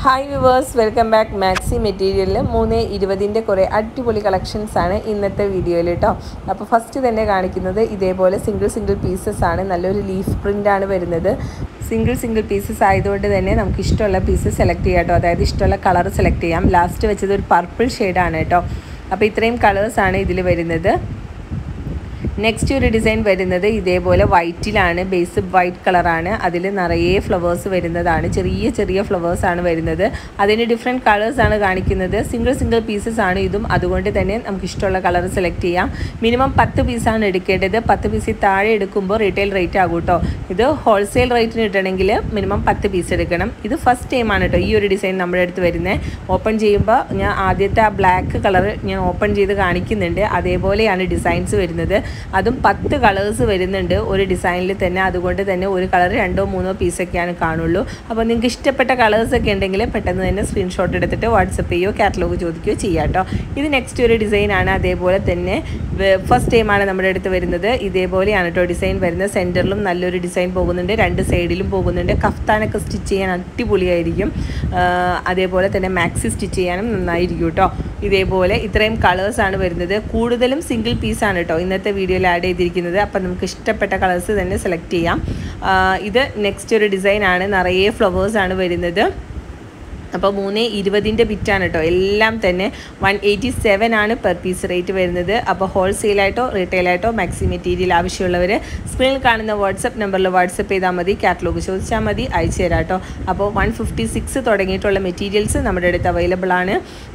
hi viewers welcome back maxi മെറ്റീരിയലിൽ മൂന്ന് ഇരുപതിൻ്റെ കുറേ അടിപൊളി കളക്ഷൻസ് ആണ് ഇന്നത്തെ വീഡിയോയിൽ കേട്ടോ അപ്പോൾ ഫസ്റ്റ് തന്നെ കാണിക്കുന്നത് ഇതേപോലെ സിംഗിൾ സിംഗിൾ പീസസ് ആണ് നല്ലൊരു ലീഫ് പ്രിൻ്റ് ആണ് വരുന്നത് സിംഗിൾ സിംഗിൾ പീസസ് ആയതുകൊണ്ട് തന്നെ നമുക്ക് ഇഷ്ടമുള്ള പീസ് സെലക്ട് ചെയ്യാം കേട്ടോ അതായത് ഇഷ്ടമുള്ള കളർ സെലക്ട് ചെയ്യാം ലാസ്റ്റ് വെച്ചത് ഒരു പർപ്പിൾ ഷെയ്ഡാണ് കേട്ടോ അപ്പോൾ ഇത്രയും കളേഴ്സാണ് ഇതിൽ വരുന്നത് നെക്സ്റ്റ് ഒരു ഡിസൈൻ വരുന്നത് ഇതേപോലെ വൈറ്റിലാണ് ബേസ് വൈറ്റ് കളറാണ് അതിൽ നിറയെ ഫ്ലവേഴ്സ് വരുന്നതാണ് ചെറിയ ചെറിയ ഫ്ലവേഴ്സ് ആണ് വരുന്നത് അതിന് ഡിഫറെൻറ്റ് കളേഴ്സ് ആണ് കാണിക്കുന്നത് സിംഗിൾ സിംഗിൾ പീസസ് ആണ് ഇതും അതുകൊണ്ട് തന്നെ നമുക്ക് ഇഷ്ടമുള്ള കളർ സെലക്ട് ചെയ്യാം മിനിമം പത്ത് പീസാണ് എടുക്കേണ്ടത് പത്ത് പീസിൽ താഴെ എടുക്കുമ്പോൾ റീറ്റെയിൽ റേറ്റ് ആകും കേട്ടോ ഇത് ഹോൾസെയിൽ റേറ്റിന് കിട്ടണമെങ്കിൽ മിനിമം പത്ത് പീസ് എടുക്കണം ഇത് ഫസ്റ്റ് ടൈമാണ് കേട്ടോ ഈ ഒരു ഡിസൈൻ നമ്മുടെ അടുത്ത് വരുന്നത് ഓപ്പൺ ചെയ്യുമ്പോൾ ഞാൻ ആദ്യത്തെ ആ ബ്ലാക്ക് കളർ ഞാൻ ഓപ്പൺ ചെയ്ത് കാണിക്കുന്നുണ്ട് അതേപോലെയാണ് ഡിസൈൻസ് വരുന്നത് അതും പത്ത് കളേഴ്സ് വരുന്നുണ്ട് ഒരു ഡിസൈനിൽ തന്നെ അതുകൊണ്ട് തന്നെ ഒരു കളർ രണ്ടോ മൂന്നോ പീസൊക്കെയാണ് കാണുള്ളൂ അപ്പോൾ നിങ്ങൾക്ക് ഇഷ്ടപ്പെട്ട കളേഴ്സൊക്കെ ഉണ്ടെങ്കിൽ പെട്ടെന്ന് തന്നെ സ്ക്രീൻഷോട്ട് എടുത്തിട്ട് വാട്സപ്പ് ചെയ്യുകയോ കാറ്റലോഗ് ചോദിക്കുകയോ ചെയ്യാം കേട്ടോ ഇത് നെക്സ്റ്റ് ഒരു ഡിസൈനാണ് അതേപോലെ തന്നെ ഫസ്റ്റ് ടൈമാണ് നമ്മുടെ അടുത്ത് വരുന്നത് ഇതേപോലെയാണ് കേട്ടോ ഡിസൈൻ വരുന്നത് സെൻറ്ററിലും നല്ലൊരു ഡിസൈൻ പോകുന്നുണ്ട് രണ്ട് സൈഡിലും പോകുന്നുണ്ട് കഫ്താനൊക്കെ സ്റ്റിച്ച് ചെയ്യാൻ അടിപൊളിയായിരിക്കും അതേപോലെ തന്നെ മാക്സി സ്റ്റിച്ച് ചെയ്യാനും നന്നായിരിക്കും കേട്ടോ ഇതേപോലെ ഇത്രയും കളേഴ്സാണ് വരുന്നത് കൂടുതലും സിംഗിൾ പീസാണ് കേട്ടോ ഇന്നത്തെ വീഡിയോയിൽ ആഡ് ചെയ്തിരിക്കുന്നത് അപ്പം നമുക്ക് ഇഷ്ടപ്പെട്ട കളേഴ്സ് തന്നെ സെലക്ട് ചെയ്യാം ഇത് നെക്സ്റ്റ് ഒരു ഡിസൈനാണ് നിറയെ ഫ്ലവേഴ്സാണ് വരുന്നത് അപ്പോൾ മൂന്ന് ഇരുപതിൻ്റെ ബിറ്റാണ് കേട്ടോ എല്ലാം തന്നെ വൺ എയ്റ്റി സെവൻ ആണ് പെർ പീസ് റേറ്റ് വരുന്നത് അപ്പോൾ ഹോൾസെയിലായിട്ടോ റീറ്റെയിലായിട്ടോ മാക്സി മെറ്റീരിയൽ ആവശ്യമുള്ളവർ സ്ക്രീനിൽ കാണുന്ന വാട്സപ്പ് നമ്പറിൽ വാട്സപ്പ് ചെയ്താൽ മതി കാറ്റലോഗ് ചോദിച്ചാൽ മതി അയച്ചു തരാം കേട്ടോ അപ്പോൾ വൺ ഫിഫ്റ്റി സിക്സ് തുടങ്ങിയിട്ടുള്ള മെറ്റീരിയൽസ് നമ്മുടെ അടുത്ത് അവൈലബിൾ ആണ്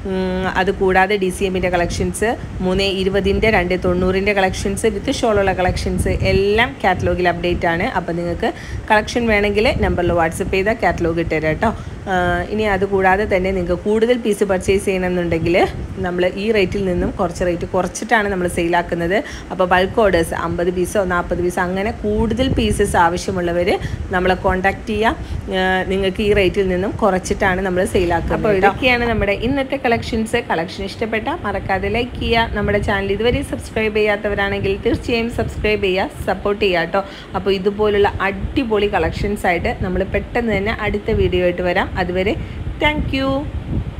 അത് കൂടാതെ ഡി സി എമ്മിൻ്റെ കളക്ഷൻസ് മൂന്ന് ഇരുപതിൻ്റെ രണ്ട് തൊണ്ണൂറിൻ്റെ കളക്ഷൻസ് വിത്ത് ഷോളുള്ള കളക്ഷൻസ് എല്ലാം കാറ്റലോഗിൽ അപ്ഡേറ്റ് ആണ് അപ്പോൾ നിങ്ങൾക്ക് കളക്ഷൻ വേണമെങ്കിൽ നമ്പറിൽ വാട്സപ്പ് ചെയ്താൽ കാറ്റലോഗ് ഇട്ടുതരാം കേട്ടോ ഇനി അതുകൂടാതെ തന്നെ നിങ്ങൾക്ക് കൂടുതൽ പീസ് പർച്ചേസ് ചെയ്യണമെന്നുണ്ടെങ്കിൽ നമ്മൾ ഈ റേറ്റിൽ നിന്നും കുറച്ച് റേറ്റ് കുറച്ചിട്ടാണ് നമ്മൾ സെയിലാക്കുന്നത് അപ്പോൾ ബൾക്ക് ഓർഡേഴ്സ് അമ്പത് പീസോ നാൽപ്പത് പീസോ അങ്ങനെ കൂടുതൽ പീസസ് ആവശ്യമുള്ളവർ നമ്മളെ കോൺടാക്റ്റ് ചെയ്യുക നിങ്ങൾക്ക് ഈ റേറ്റിൽ നിന്നും കുറച്ചിട്ടാണ് നമ്മൾ സെയിലാക്കുന്നത് അപ്പോൾ ഇതൊക്കെയാണ് നമ്മുടെ ഇന്നത്തെ കളക്ഷൻസ് കളക്ഷൻ ഇഷ്ടപ്പെട്ട മറക്കാതെ ലൈക്ക് ചെയ്യുക നമ്മുടെ ചാനൽ ഇതുവരെ സബ്സ്ക്രൈബ് ചെയ്യാത്തവരാണെങ്കിൽ തീർച്ചയായും സബ്സ്ക്രൈബ് ചെയ്യുക സപ്പോർട്ട് ചെയ്യുക കേട്ടോ അപ്പോൾ ഇതുപോലുള്ള അടിപൊളി കളക്ഷൻസ് ആയിട്ട് നമ്മൾ പെട്ടെന്ന് തന്നെ അടുത്ത വീഡിയോ ആയിട്ട് വരാം അതുവരെ താങ്ക്